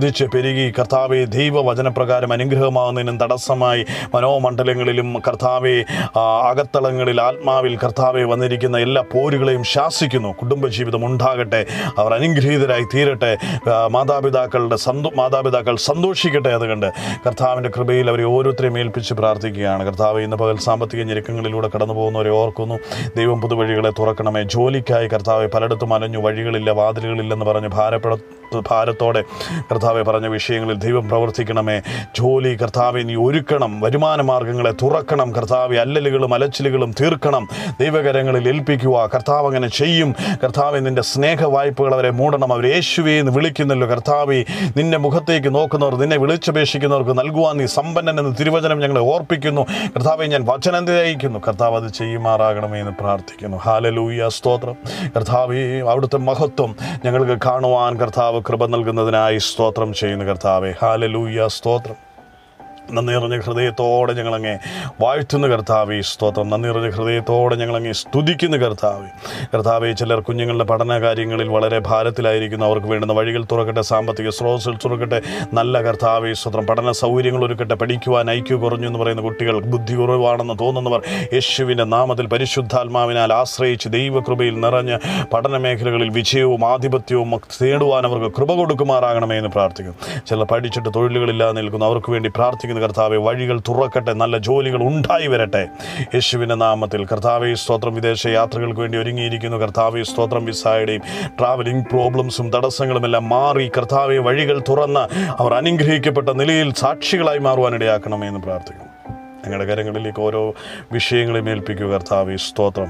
വർദ്ധിച്ച് പെരുകി കർത്താവെ ദൈവവചനപ്രകാരം അനുഗ്രഹമാകുന്നതിനും തടസ്സമായി മനോമണ്ഡലങ്ങളിലും കർത്താവെ ആ, അകത്തളങ്ങളിൽ ആത്മാവിൽ കർത്താവെ വന്നിരിക്കുന്ന എല്ലാ പോരുകളെയും ശാസിക്കുന്നു കുടുംബജീവിതം ഉണ്ടാകട്ടെ അവർ അനുഗ്രഹീതരായി തീരട്ടെ ആ, മാതാപിതാക്കളുടെ സന്തോ മാതാപിതാക്കൾ സന്തോഷിക്കട്ടെ അതുകൊണ്ട് കർത്താവിൻ്റെ കൃപയിൽ അവരെ ഓരോരുത്തരെയും ഏൽപ്പിച്ച് പ്രാർത്ഥിക്കുകയാണ് കർത്താവ് ഇന്ന് പകൽ സാമ്പത്തിക ഞെരുക്കങ്ങളിലൂടെ കടന്നു പോകുന്നവരെ ഓർക്കുന്നു ദൈവം പുതുവഴികളെ തുറക്കണമേ ജോലിക്കായി കർത്താവ് പലയിടത്തും അലഞ്ഞു വഴികളില്ല വാതിലുകളില്ലെന്ന് പറഞ്ഞ് ഭാരപ്പെട ഭാരത്തോടെ കർത്താവെ പറഞ്ഞ വിഷയങ്ങളിൽ ദൈവം പ്രവർത്തിക്കണമേ ജോലി കർത്താവെ നീ ഒരുക്കണം വരുമാന മാർഗങ്ങളെ തുറക്കണം കർത്താവെ അല്ലലുകളും അലച്ചിലുകളും തീർക്കണം ദൈവകരങ്ങളിൽ ഏൽപ്പിക്കുക കർത്താവ് അങ്ങനെ ചെയ്യും കർത്താവെ നിന്റെ സ്നേഹ വായ്പകൾ അവരെ മൂടണം അവർ യേശുവെ എന്ന് വിളിക്കുന്നല്ലോ കർത്താവെ നിന്റെ മുഖത്തേക്ക് നോക്കുന്നവർ നിന്നെ വിളിച്ചപേക്ഷിക്കുന്നവർക്ക് നൽകുവാൻ നീ സമ്പന്നൻ എന്ന് തിരുവചനം ഞങ്ങളെ ഓർപ്പിക്കുന്നു കർത്താവെ ഞാൻ വചനം അയക്കുന്നു കർത്താവ് അത് ചെയ്യുമാറാകണമേ എന്ന് പ്രാർത്ഥിക്കുന്നു ഹാലലൂയ സ്തോത്രം കർത്താവെ അവിടുത്തെ മഹത്വം ഞങ്ങൾക്ക് കാണുവാൻ കർത്താവ് കൃപ നൽകുന്നതിനായി സ്തോത്രം ചെയ്യുന്നു കർത്താവെ ഹാലലൂയ സ്തോത്രം നന്ദി നിറഞ്ഞ ഹൃദയത്തോടെ ഞങ്ങളങ്ങേ വാഴ്ത്തുന്ന കർത്താവെ സ്തോത്രം നന്ദി നിറഞ്ഞ ഹൃദയത്തോടെ ഞങ്ങളങ്ങേ സ്തുതിക്കുന്ന കർത്താവെ കർത്താവെ ചിലർ കുഞ്ഞുങ്ങളുടെ പഠന കാര്യങ്ങളിൽ വളരെ ഭാരത്തിലായിരിക്കുന്നു അവർക്ക് വേണ്ടുന്ന വഴികൾ തുറക്കട്ടെ സാമ്പത്തിക സ്രോതസ്സുകൾ തുറക്കട്ടെ നല്ല കർത്താവെ സ്തോത്രം പഠന സൗകര്യങ്ങൾ ഒരുക്കട്ടെ പഠിക്കുവാൻ ഐക്യു കുറഞ്ഞു എന്ന് പറയുന്ന കുട്ടികൾ ബുദ്ധി കുറവാണെന്ന് തോന്നുന്നവർ യേശുവിൻ്റെ നാമത്തിൽ പരിശുദ്ധാത്മാവിനാൽ ആശ്രയിച്ച് ദൈവകൃപയിൽ നിറഞ്ഞ് പഠന മേഖലകളിൽ വിജയവും ആധിപത്യവും ഒക്കെ തേടുവാൻ അവർക്ക് കൃപ കൊടുക്കുമാറാകണമേ എന്ന് പ്രാർത്ഥിക്കുന്നു ചിലർ പഠിച്ചിട്ട് തൊഴിലുകളില്ലാതെ നിൽക്കുന്നു അവർക്ക് വേണ്ടി പ്രാർത്ഥിക്കുന്ന കർത്താവെ വഴികൾ തുറക്കട്ടെ നല്ല ജോലികൾ ഉണ്ടായി വരട്ടെ യേശുവിൻ്റെ നാമത്തിൽ കർത്താവെ സ്തോത്രം വിദേശ യാത്രകൾക്ക് വേണ്ടി ഒരുങ്ങിയിരിക്കുന്നു കർത്താവെ സ്തോത്രം വിസായുടെയും ട്രാവലിംഗ് പ്രോബ്ലംസും തടസ്സങ്ങളും എല്ലാം മാറി കർത്താവെ വഴികൾ തുറന്ന് അവർ അനുഗ്രഹിക്കപ്പെട്ട നിലയിൽ സാക്ഷികളായി മാറുവാൻ ഇടയാക്കണമേ എന്ന് പ്രാർത്ഥിക്കുന്നു ഞങ്ങളുടെ കരങ്ങളിലേക്ക് ഓരോ വിഷയങ്ങളെയും ഏൽപ്പിക്കുക കർത്താവെ സ്തോത്രം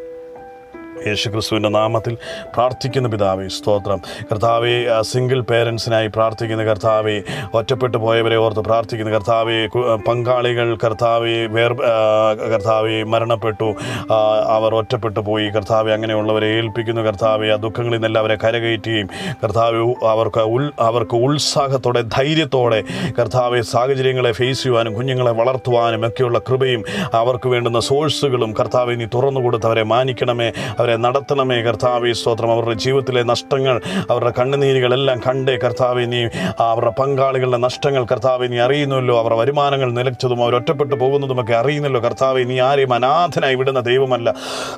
യേശുക്രിസ്തുവിൻ്റെ നാമത്തിൽ പ്രാർത്ഥിക്കുന്ന പിതാവേ സ്തോത്രം കർത്താവെ ആ, സിംഗിൾ പേരൻസിനായി പ്രാർത്ഥിക്കുന്ന കർത്താവെ ഒറ്റപ്പെട്ടു പോയവരെ ഓർത്ത് പ്രാർത്ഥിക്കുന്ന കർത്താവെ കു- പങ്കാളികൾ കർത്താവെ വേർ ആ, കർത്താവെ മരണപ്പെട്ടു ആ, അവർ ഒറ്റപ്പെട്ടു പോയി കർത്താവെ അങ്ങനെയുള്ളവരെ ഏൽപ്പിക്കുന്നു കർത്താവെ ആ ദുഃഖങ്ങളിൽ നിന്ന് എല്ലാവരെ കരകയറ്റുകയും കർത്താവ് അവർക്ക് ഉൾ അവർക്ക് ഉത്സാഹത്തോടെ ധൈര്യത്തോടെ കർത്താവെ സാഹചര്യങ്ങളെ ഫേസ് ചെയ്യുവാനും കുഞ്ഞുങ്ങളെ വളർത്തുവാനും ഒക്കെയുള്ള കൃപയും അവർക്ക് വേണ്ടുന്ന സോഴ്സുകളും കർത്താവെ നീ തുറന്നു കൊടുത്ത് അവരെ മാനിക്കണമേ അവരെ നടത്തണമേ കർത്താവെ സ്തോത്രം അവരുടെ ജീവിതത്തിലെ നഷ്ടങ്ങൾ അവരുടെ കണ്ണുനീരുകളെല്ലാം കണ്ടേ കർത്താവെ നീ അവരുടെ പങ്കാളികളുടെ നഷ്ടങ്ങൾ കർത്താവെ നീ അറിയുന്നല്ലോ അവരുടെ വരുമാനങ്ങൾ നിലച്ചതും അവർ ഒറ്റപ്പെട്ടു പോകുന്നതുമൊക്കെ അറിയുന്നല്ലോ കർത്താവെ നീ ആരെയും അനാഥനായി വിടുന്ന ദൈവമല്ല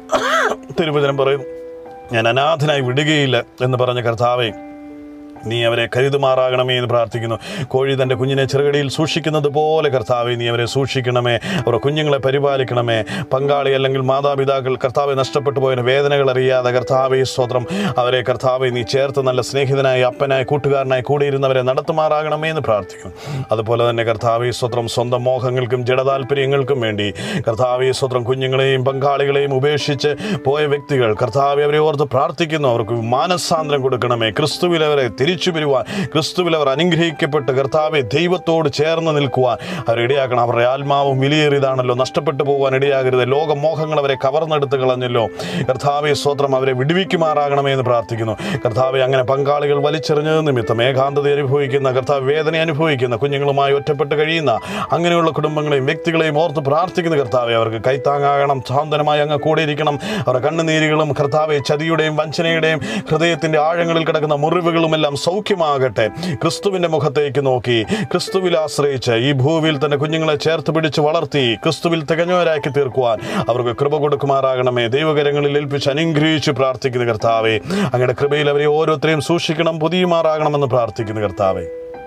തിരുവചനം പറയും ഞാൻ അനാഥനായി വിടുകയില്ല എന്ന് പറഞ്ഞ കർത്താവെ നീ അവരെ കരുതുമാറാകണമേ എന്ന് പ്രാർത്ഥിക്കുന്നു കോഴി തൻ്റെ കുഞ്ഞിനെ ചെറുകടിയിൽ സൂക്ഷിക്കുന്നത് പോലെ കർത്താവെ നീ അവരെ സൂക്ഷിക്കണമേ അവരുടെ കുഞ്ഞുങ്ങളെ പരിപാലിക്കണമേ പങ്കാളി അല്ലെങ്കിൽ മാതാപിതാക്കൾ കർത്താവെ നഷ്ടപ്പെട്ടു പോയതിന് വേദനകൾ അറിയാതെ കർത്താവെ സ്തോത്രം അവരെ കർത്താവെ നീ ചേർത്ത് നല്ല സ്നേഹിതനായി അപ്പനായി കൂട്ടുകാരനായി കൂടിയിരുന്നവരെ നടത്തുമാറാകണമേ എന്ന് പ്രാർത്ഥിക്കുന്നു അതുപോലെ തന്നെ കർത്താവെ സ്തോത്രം സ്വന്തം മോഹങ്ങൾക്കും ജഡതാൽപര്യങ്ങൾക്കും വേണ്ടി കർത്താവെ സ്തോത്രം കുഞ്ഞുങ്ങളെയും പങ്കാളികളെയും ഉപേക്ഷിച്ച് പോയ വ്യക്തികൾ കർത്താവെ അവരെ ഓർത്ത് പ്രാർത്ഥിക്കുന്നു അവർക്ക് മാനസാന്തരം കൊടുക്കണമേ ക്രിസ്തുവിൽ അവരെ തിരിച്ചു വരുവാൻ ക്രിസ്തുവിൽ അവർ അനുഗ്രഹിക്കപ്പെട്ട് കർത്താവെ ദൈവത്തോട് ചേർന്ന് നിൽക്കുവാൻ അവർ ഇടയാക്കണം അവരുടെ ആത്മാവും വിലയേറിയതാണല്ലോ നഷ്ടപ്പെട്ടു പോകാൻ ഇടയാകരുത് ലോകമോഹങ്ങൾ അവരെ കവർന്നെടുത്ത് കളഞ്ഞല്ലോ കർത്താവെ സ്വത്രം അവരെ വിടുവിക്കുമാറാകണമേ എന്ന് പ്രാർത്ഥിക്കുന്നു കർത്താവെ അങ്ങനെ പങ്കാളികൾ വലിച്ചെറിഞ്ഞത് നിമിത്തം ഏകാന്തത അനുഭവിക്കുന്ന കർത്താവ് വേദന അനുഭവിക്കുന്ന കുഞ്ഞുങ്ങളുമായി ഒറ്റപ്പെട്ട് കഴിയുന്ന അങ്ങനെയുള്ള കുടുംബങ്ങളെയും വ്യക്തികളെയും ഓർത്ത് പ്രാർത്ഥിക്കുന്ന കർത്താവെ അവർക്ക് കൈത്താങ്ങാകണം സാന്ത്വനമായി അങ്ങ് കൂടെ ഇരിക്കണം അവരുടെ കണ്ണുനീരുകളും കർത്താവെ ചതിയുടെയും വഞ്ചനയുടെയും ഹൃദയത്തിന്റെ ആഴങ്ങളിൽ കിടക്കുന്ന മുറിവുകളും എല്ലാം സൗഖ്യമാകട്ടെ ക്രിസ്തുവിന്റെ മുഖത്തേക്ക് നോക്കി ക്രിസ്തുവിൽ ആശ്രയിച്ച് ഈ ഭൂമിയിൽ തന്നെ കുഞ്ഞുങ്ങളെ ചേർത്ത് പിടിച്ച് വളർത്തി ക്രിസ്തുവിൽ തികഞ്ഞവരാക്കി തീർക്കുവാൻ അവർക്ക് കൃപ കൊടുക്കുമാറാകണമേ ദൈവകരങ്ങളിൽ ഏൽപ്പിച്ച് അനുഗ്രഹിച്ച് പ്രാർത്ഥിക്കുന്ന കർത്താവെ അങ്ങയുടെ കൃപയിൽ അവരെ ഓരോരുത്തരെയും സൂക്ഷിക്കണം പുതിയുമാറാകണമെന്ന് പ്രാർത്ഥിക്കുന്ന കർത്താവെ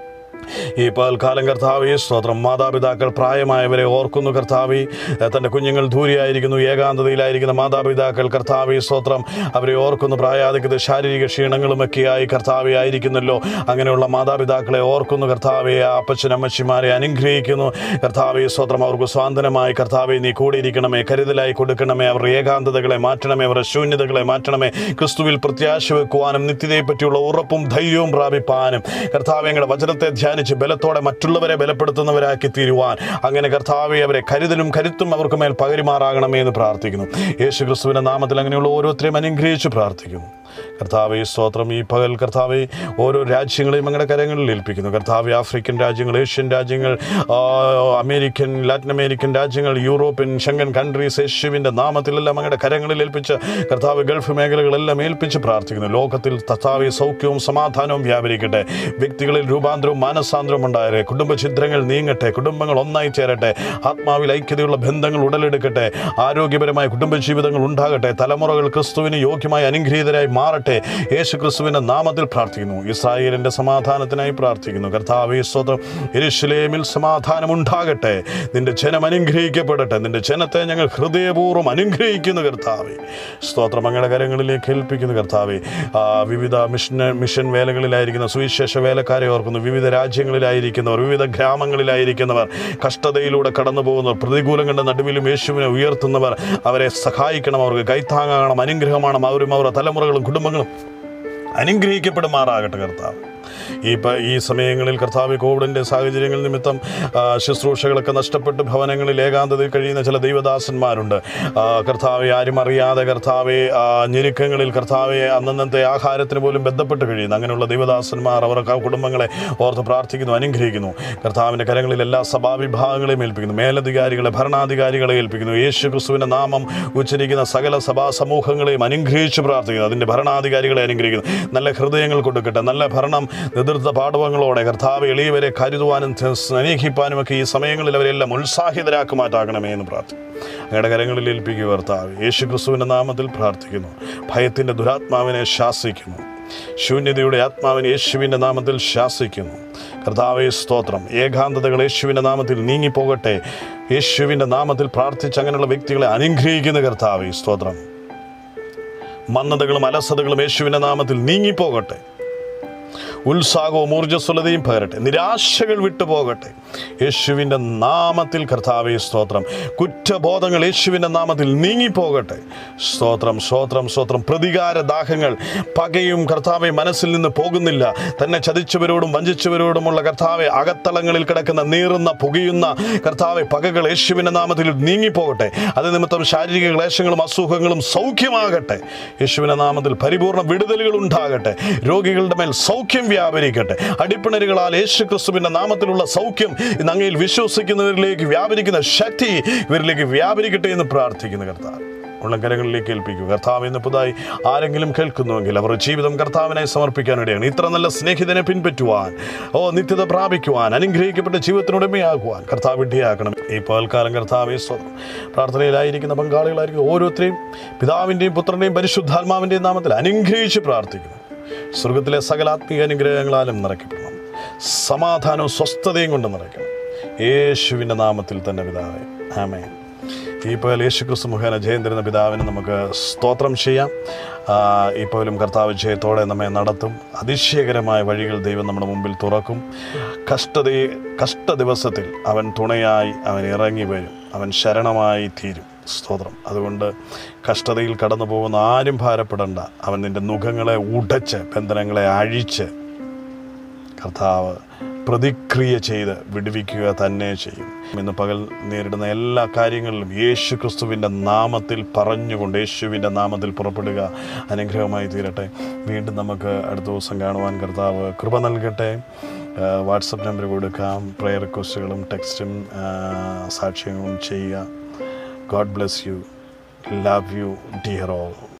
ഈ പകൽക്കാലം കർത്താവെ സ്തോത്രം മാതാപിതാക്കൾ പ്രായമായവരെ ഓർക്കുന്നു കർത്താവെ തൻ്റെ കുഞ്ഞുങ്ങൾ ദൂരെയായിരിക്കുന്നു ഏകാന്തതയിലായിരിക്കുന്ന മാതാപിതാക്കൾ കർത്താവെ സ്തോത്രം അവരെ ഓർക്കുന്നു പ്രായാധിക്യത ശാരീരിക ക്ഷീണങ്ങളുമൊക്കെയായി കർത്താവെ ആയിരിക്കുന്നല്ലോ അങ്ങനെയുള്ള മാതാപിതാക്കളെ ഓർക്കുന്നു കർത്താവെ ആ അപ്പച്ചനമ്മച്ചിമാരെ അനുഗ്രഹിക്കുന്നു കർത്താവെ സ്തോത്രം അവർക്ക് സ്വാന്തനമായി കർത്താവെ നീ കൂടിയിരിക്കണമേ കരുതലായി കൊടുക്കണമേ അവരുടെ ഏകാന്തതകളെ മാറ്റണമേ അവരുടെ ശൂന്യതകളെ മാറ്റണമേ ക്രിസ്തുവിൽ പ്രത്യാശ വെക്കുവാനും നിത്യതയെ പറ്റിയുള്ള ഉറപ്പും ധൈര്യവും പ്രാപിപ്പാനും കർത്താവെ ഞങ്ങളുടെ വചനത്തെ ധ്യാനിച്ച് ബലത്തോടെ മറ്റുള്ളവരെ ബലപ്പെടുത്തുന്നവരാക്കി തീരുവാൻ അങ്ങനെ കർത്താവെ അവരെ കരുതലും കരുത്തും അവർക്ക് മേൽ പകരുമാറാകണമേ എന്ന് പ്രാർത്ഥിക്കുന്നു യേശു ക്രിസ്തുവിൻ്റെ നാമത്തിൽ അങ്ങനെയുള്ള ഓരോരുത്തരെയും അനുഗ്രഹിച്ച് പ്രാർത്ഥിക്കുന്നു കർത്താവെ സ്തോത്രം ഈ പകൽ കർത്താവെ ഓരോ രാജ്യങ്ങളെയും അങ്ങയുടെ കരങ്ങളിൽ ഏൽപ്പിക്കുന്നു കർത്താവെ ആഫ്രിക്കൻ രാജ്യങ്ങൾ ഏഷ്യൻ രാജ്യങ്ങൾ ആ, അമേരിക്കൻ ലാറ്റിൻ അമേരിക്കൻ രാജ്യങ്ങൾ യൂറോപ്യൻ ശങ്കൻ കൺട്രീസ് യേശുവിൻ്റെ നാമത്തിലെല്ലാം അങ്ങയുടെ കരങ്ങളിൽ ഏൽപ്പിച്ച് കർത്താവ് ഗൾഫ് മേഖലകളെല്ലാം ഏൽപ്പിച്ച് പ്രാർത്ഥിക്കുന്നു ലോകത്തിൽ കർത്താവെ സൗഖ്യവും സമാധാനവും വ്യാപരിക്കട്ടെ വ്യക്തികളിൽ രൂപാന്തരവും മാനസാന്തരവും ഉണ്ടായരെ കുടുംബ ഛിദ്രങ്ങൾ നീങ്ങട്ടെ കുടുംബങ്ങൾ ഒന്നായി ചേരട്ടെ ആത്മാവിൽ ഐക്യതയുള്ള ബന്ധങ്ങൾ ഉടലെടുക്കട്ടെ ആരോഗ്യപരമായ കുടുംബജീവിതങ്ങൾ ഉണ്ടാകട്ടെ തലമുറകൾ ക്രിസ്തുവിന് യോഗ്യമായി അനുഗ്രഹീതരായി മാറട്ടെ യേശു ക്രിസ്തുവിൻ്റെ നാമത്തിൽ പ്രാർത്ഥിക്കുന്നു ഇസ്രായേലിൻ്റെ സമാധാനത്തിനായി പ്രാർത്ഥിക്കുന്നു കർത്താവേ സ്തോത്രം എരുശലേമിൽ സമാധാനം ഉണ്ടാകട്ടെ നിന്റെ ജനം അനുഗ്രഹിക്കപ്പെടട്ടെ നിന്റെ ജനത്തെ ഞങ്ങൾ ഹൃദയപൂർവ്വം അനുഗ്രഹിക്കുന്നു കർത്താവേ സ്തോത്രം അങ്ങയുടെ കരങ്ങളിലേക്ക് ഏൽപ്പിക്കുന്നു കർത്താവേ ആ, വിവിധ മിഷൻ മിഷൻ വേലകളിലായിരിക്കുന്ന സുവിശേഷ വേലക്കാരെ ഓർക്കുന്നു വിവിധ രാജ്യങ്ങളിലായിരിക്കുന്നവർ വിവിധ ഗ്രാമങ്ങളിലായിരിക്കുന്നവർ കഷ്ടതയിലൂടെ കടന്നു പോകുന്നവർ പ്രതികൂലങ്ങളുടെ നടുവിലും യേശുവിനെ ഉയർത്തുന്നവർ അവരെ സഹായിക്കണം അവർക്ക് കൈത്താങ്ങണം അനുഗ്രഹമാണ് അവരും അവരുടെ തലമുറകളും കുടുംബങ്ങളും അനുഗ്രഹിക്കപ്പെടുമാറാകട്ടെ കർത്താവ് ഈ പ ഈ സമയങ്ങളിൽ കർത്താവ് കോവിഡിൻ്റെ സാഹചര്യങ്ങൾ നിമിത്തം ആ, ശുശ്രൂഷകളൊക്കെ നഷ്ടപ്പെട്ട് ഭവനങ്ങളിൽ ഏകാന്തതയിൽ കഴിയുന്ന ചില ദൈവദാസന്മാരുണ്ട് ആ, കർത്താവെ ആരും അറിയാതെ കർത്താവെ ആ, ഞെരുക്കങ്ങളിൽ കർത്താവെ അന്നന്നത്തെ ആഹാരത്തിന് പോലും ബന്ധപ്പെട്ട് കഴിയുന്നു അങ്ങനെയുള്ള ദൈവദാസന്മാർ അവർക്ക് ആ കുടുംബങ്ങളെ ഓർത്ത് പ്രാർത്ഥിക്കുന്നു അനുഗ്രഹിക്കുന്നു കർത്താവിൻ്റെ കരങ്ങളിൽ എല്ലാ സഭാവിഭാഗങ്ങളെയും ഏൽപ്പിക്കുന്നു മേലധികാരികളെ ഭരണാധികാരികളെ ഏൽപ്പിക്കുന്നു യേശു ക്രിസ്തുവിൻ്റെ നാമം ഉച്ചരിക്കുന്ന സകല സഭാ സമൂഹങ്ങളെയും അനുഗ്രഹിച്ച് പ്രാർത്ഥിക്കുന്നു അതിൻ്റെ ഭരണാധികാരികളെ അനുഗ്രഹിക്കുന്നു നല്ല ഹൃദയങ്ങൾ കൊടുക്കട്ടെ നല്ല ഭരണം നേതൃത്വ പാഠവങ്ങളോടെ കർത്താവ് എളിയവരെ കരുതുവാനും ത- സ്നേഹിപ്പാനും ഒക്കെ ഈ സമയങ്ങളിൽ അവരെല്ലാം ഉത്സാഹിതരാക്കി മാറ്റാക്കണമേ എന്ന് പ്രാർത്ഥിക്കും അങ്ങയുടെ കരങ്ങളിൽ ഏൽപ്പിക്കുക കർത്താവ് യേശു ക്രിസ്തുവിൻ്റെ നാമത്തിൽ പ്രാർത്ഥിക്കുന്നു ഭയത്തിൻ്റെ ദുരാത്മാവിനെ ശാസിക്കുന്നു ശൂന്യതയുടെ ആത്മാവിനെ യേശുവിൻ്റെ നാമത്തിൽ ശാസിക്കുന്നു കർത്താവെ സ്തോത്രം ഏകാന്തതകൾ യേശുവിൻ്റെ നാമത്തിൽ നീങ്ങിപ്പോകട്ടെ യേശുവിൻ്റെ നാമത്തിൽ പ്രാർത്ഥിച്ച് അങ്ങനെയുള്ള വ്യക്തികളെ അനുഗ്രഹിക്കുന്ന കർത്താവെ സ്തോത്രം മന്ദതകളും അലസതകളും യേശുവിൻ്റെ നാമത്തിൽ നീങ്ങിപ്പോകട്ടെ ഉത്സാഹവും ഊർജ്ജസ്വലതയും പകരട്ടെ നിരാശകൾ വിട്ടുപോകട്ടെ യേശുവിൻ്റെ നാമത്തിൽ കർത്താവെ സ്തോത്രം കുറ്റബോധങ്ങൾ യേശുവിൻ്റെ നാമത്തിൽ നീങ്ങിപ്പോകട്ടെ സ്തോത്രം സ്തോത്രം സ്തോത്രം പ്രതികാര ദാഹങ്ങൾ പകയും കർത്താവെ മനസ്സിൽ നിന്ന് പോകുന്നില്ല തന്നെ ചതിച്ചവരോടും വഞ്ചിച്ചവരോടുമുള്ള കർത്താവെ അകത്തളങ്ങളിൽ കിടക്കുന്ന നീറുന്ന പുകയുന്ന കർത്താവെ പകകൾ യേശുവിൻ്റെ നാമത്തിൽ നീങ്ങിപ്പോകട്ടെ അത് നിമിത്തം ശാരീരിക ക്ലേശങ്ങളും അസുഖങ്ങളും സൗഖ്യമാകട്ടെ യേശുവിൻ്റെ നാമത്തിൽ പരിപൂർണ്ണ വിടുതലുകൾ ഉണ്ടാകട്ടെ രോഗികളുടെ മേൽ സൗഖ്യം വ്യാപരിക്കട്ടെ അടിപ്പിണരുകളാൽ യേശു ക്രിസ്തുവിൻ്റെ നാമത്തിലുള്ള സൗഖ്യം ഇന്ന് അങ്ങയിൽ വിശ്വസിക്കുന്നവരിലേക്ക് വ്യാപരിക്കുന്ന ശക്തി ഇവരിലേക്ക് വ്യാപരിക്കട്ടെ എന്ന് പ്രാർത്ഥിക്കുന്നു കർത്താവ് ഉള്ളങ്കരങ്ങളിലേക്ക് ഏൽപ്പിക്കുക കർത്താവ് ഇന്ന് പുതുതായി ആരെങ്കിലും കേൾക്കുന്നുവെങ്കിൽ അവരുടെ ജീവിതം കർത്താവിനായി സമർപ്പിക്കാനിടയാണ് ഇത്ര നല്ല സ്നേഹിതനെ പിൻപറ്റുവാൻ ഓ നിത്യത പ്രാപിക്കുവാൻ അനുഗ്രഹിക്കപ്പെട്ട ജീവിതത്തിനുടമയാകുവാൻ കർത്താവ് വിഡ്ഢിയാക്കണം ഈ പകൽക്കാലം കർത്താവെ സ്വതം പ്രാർത്ഥനയിലായിരിക്കുന്ന പങ്കാളികളായിരിക്കും ഓരോരുത്തരെയും പിതാവിൻ്റെയും പുത്രൻ്റെയും പരിശുദ്ധാത്മാവിൻ്റെയും നാമത്തിൽ അനുഗ്രഹിച്ച് പ്രാർത്ഥിക്കുന്നു സ്വർഗത്തിലെ സകല ആത്മീയ അനുഗ്രഹങ്ങളാലും നിറയ്ക്കപ്പെടണം സമാധാനവും സ്വസ്ഥതയും കൊണ്ട് നിറയ്ക്കണം യേശുവിൻ്റെ നാമത്തിൽ തന്നെ പിതാവേ ആമേൻ ഈ പകൽ യേശു ക്രിസ്തു മുഖേന ജയം തരുന്ന പിതാവിന് നമുക്ക് സ്തോത്രം ചെയ്യാം ആ, ഈ പകലും കർത്താവ് ജയത്തോടെ നമ്മെ നടത്തും അതിശയകരമായ വഴികൾ ദൈവം നമ്മുടെ മുമ്പിൽ തുറക്കും കഷ്ടതയെ കഷ്ട ദിവസത്തിൽ അവൻ തുണയായി അവൻ ഇറങ്ങി വരും അവൻ ശരണമായി തീരും സ്തോത്രം അതുകൊണ്ട് കഷ്ടതയിൽ കടന്നു പോകുന്ന ആരും ഭാരപ്പെടേണ്ട അവൻ നിൻ്റെ മുഖങ്ങളെ ഉടച്ച് ബന്ധനങ്ങളെ അഴിച്ച് കർത്താവ് പ്രതിക്രിയ ചെയ്ത് വിടുവിക്കുക തന്നെ ചെയ്യും ഇന്ന് പകൽ നേരിടുന്ന എല്ലാ കാര്യങ്ങളിലും യേശു ക്രിസ്തുവിൻ്റെ നാമത്തിൽ പറഞ്ഞുകൊണ്ട് യേശുവിൻ്റെ നാമത്തിൽ പുറപ്പെടുക അനുഗ്രഹമായി തീരട്ടെ വീണ്ടും നമുക്ക് അടുത്ത ദിവസം കാണുവാൻ കർത്താവ് കൃപ നൽകട്ടെ വാട്സപ്പ് നമ്പർ കൊടുക്കാം പ്രയർ റിക്വസ്റ്റുകളും ടെക്സ്റ്റും സാക്ഷ്യങ്ങളും ചെയ്യുക God bless you love you dear all